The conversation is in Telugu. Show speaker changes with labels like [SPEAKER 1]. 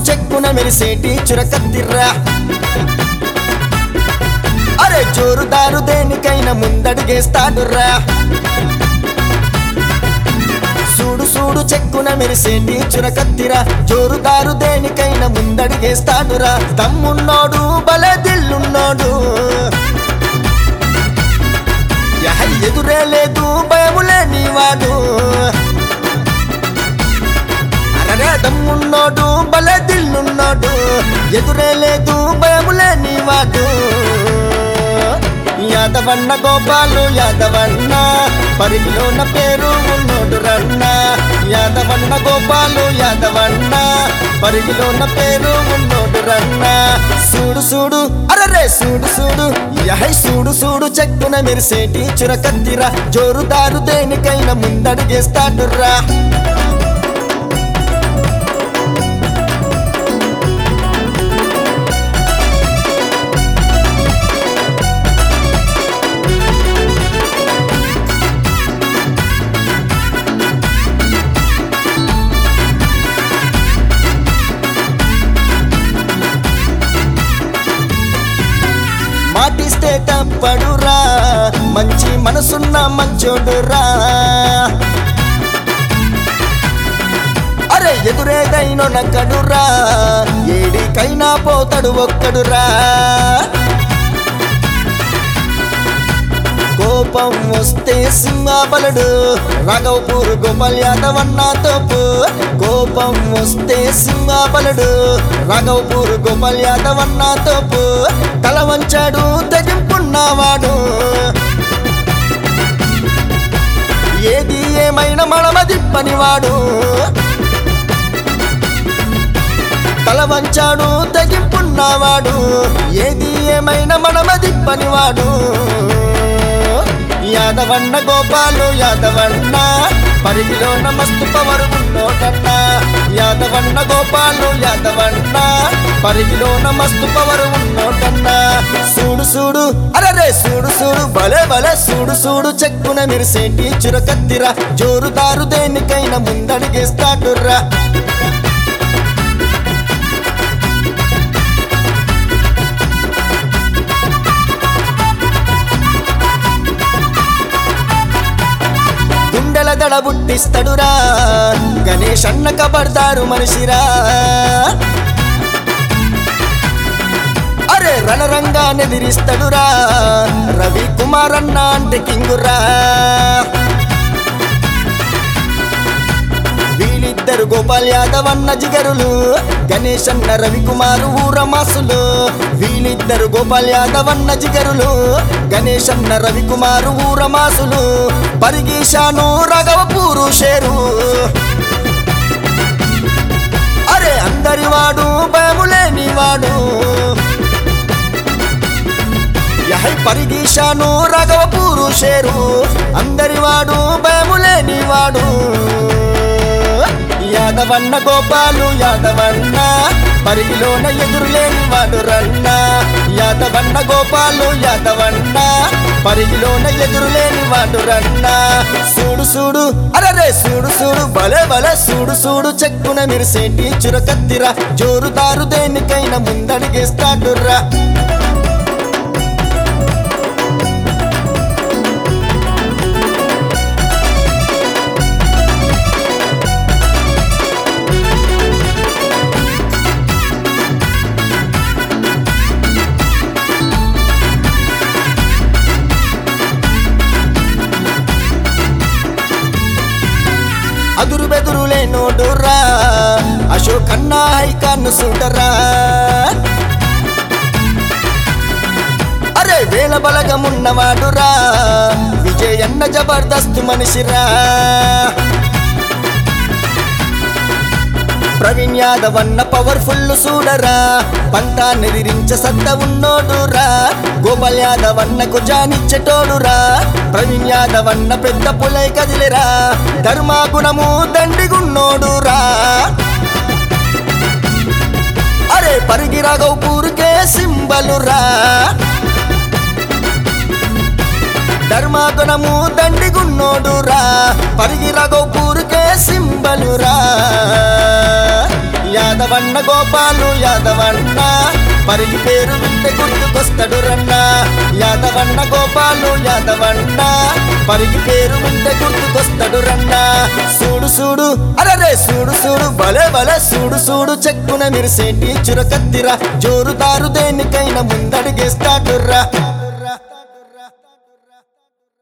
[SPEAKER 1] చెక్కున మెరిసేటి చురకత్తిర్రా అరే జోరుదారు దేనికైనా ముందడుగేస్తాడురా సూడు సూడు చెక్కున మెరిసేటి చురకత్తిరా జోరుదారు దేనికైనా ముందడుగేస్తాడురా తమ్మున్నోడు బలే దిల్లున్నోడు యహ ఎదురే లేదు భయములే నీవాడు అరరే దమ్మున్నోడు బలే దిల్లున్నాడు ఎదురే లేదు భయములే నీవాడు యాదవన్న గోపాలు యాదవన్న పరిగిలోన పేరు ఉన్నోడు రన్న యాదవన్న గోపాలు యాదవన్న పరిగిలోన పేరు ఉన్నోడు రన్న సూడు సూడు అరరే సూడు సూడు యహై సూడు సూడు చెక్కున మెరిసేటి చురకత్తిరా జోరుదారు దేనికైనా ముందడుగేస్తాడురా మాటిస్తే తప్పడురా మంచి మనసున్న మంచోడురా అరే ఎదురేదైనో నక్కడురా ఏడికైనా పోతాడు ఒక్కడురా కోపం వస్తే సింహాబలుడు రాఘవపూర్ గోపాల్ యాదవ్ అన్న తోపు కోపం వస్తే సింహాబలుడు రాఘవపూర్ గోపాల్ యాదవ్ అన్న తోపు తల వంచాడు తెగింపున్నవాడు ఏది ఏమైనా మడమదిప్పనివాడు తల వంచాడు తెగింపున్నవాడు ఏది ఏమైనా మనమదిప్పనివాడు యాదవన్న గోపాలు యాదవన్న పరిగిలోన మస్తు పవరు ఉన్నోటన్న యాదవన్న గోపాలు యాదవన్న పరిగిలోన మస్తు పవరు ఉన్నోటన్న సూడు సూడు అరరే సూడు సూడు భలే భలే సూడు సూడు చెక్కున మెరిసేటి చురకత్తిరా జోరుదారు దేనికైనా ముందడిగేస్తాడురా గుండెల దడ బుట్టిస్తడురా గణేష్ అన్న కబర్దారు మనిషిరా అరే రణరంగా నెదిరిస్తడురా రవి కుమార్ అన్న అంటే కింగురా వీళ్ళిద్దరు గోపాల్ యాదవ్ అన్న జిగరులు గణేష్ అన్న రవికుమారు ఊరమాసులు వీళ్ళిద్దరు గోపాల్ యాదవ్ అన్న జిగరులు గణేష్ అన్న రవికుమారు ఊరమాసులు పరిగీషాను రఘవపూరు షేరు అరే అందరి వాడు భయములేని వాడు యహై పరిగీషాను రఘవపూరు షేరు అందరి వాడు భయములేని వాడు యాదవన్న గోపాలు యాదవన్న పరిగిలోన ఎదురులేని వాడు రన్న యాదవన్న గోపాలు యాదవన్న పరిగిలోన ఎదురులేని వాడు రన్న సూడు సూడు అరరే సూడు సూడు భలే భలే సూడు సూడు చెక్కున మెరిసేటి చురకత్తిరా జోరుదారు దేనికైనా ముందడిగేస్తాడురా అదురు బెదురులే నోడురా అశోక్ అన్నా హైకాన్ సుందరా అరే వేల బలగమున్నవాడురా విజయ్ అన్న జబర్దస్త్ మనిషిరా ప్రవీణ్ యాదవ్ అన్న పవర్ఫుల్ సూడరా పంట నెదిరించ సత్త ఉన్నోడురా గోపాల్ యాదవ్ అన్నకు జానిచ్చటోడురా ప్రవీణ్ యాదవ్ అన్న పెద్ద పులై కదిలిరా ధర్మాగుణము దండిగున్నోడురా అరే పరిగి రాఘవ్ పూరుకే సింబలురా ధర్మాగుణము దండిగున్నోడురా పరిగి రాఘవ్ పూరుకే సింబలురా యాదవన్న గోపాలు యాదవన్న పరిగి పేరు వింటే గుర్తుకొస్తాడు రన్న యాదవన్న గోపాలు యాదవన్న పరిగి పేరు వింటే గుర్తుకొస్తాడు రన్న సూడు సూడు అరరే సూడు సూడు భలే భలే సూడు సూడు చెక్కున మిరిసేటి చురకత్తిరా జోరుదారు దేనికైనా ముందడిగేస్తాడుర్రా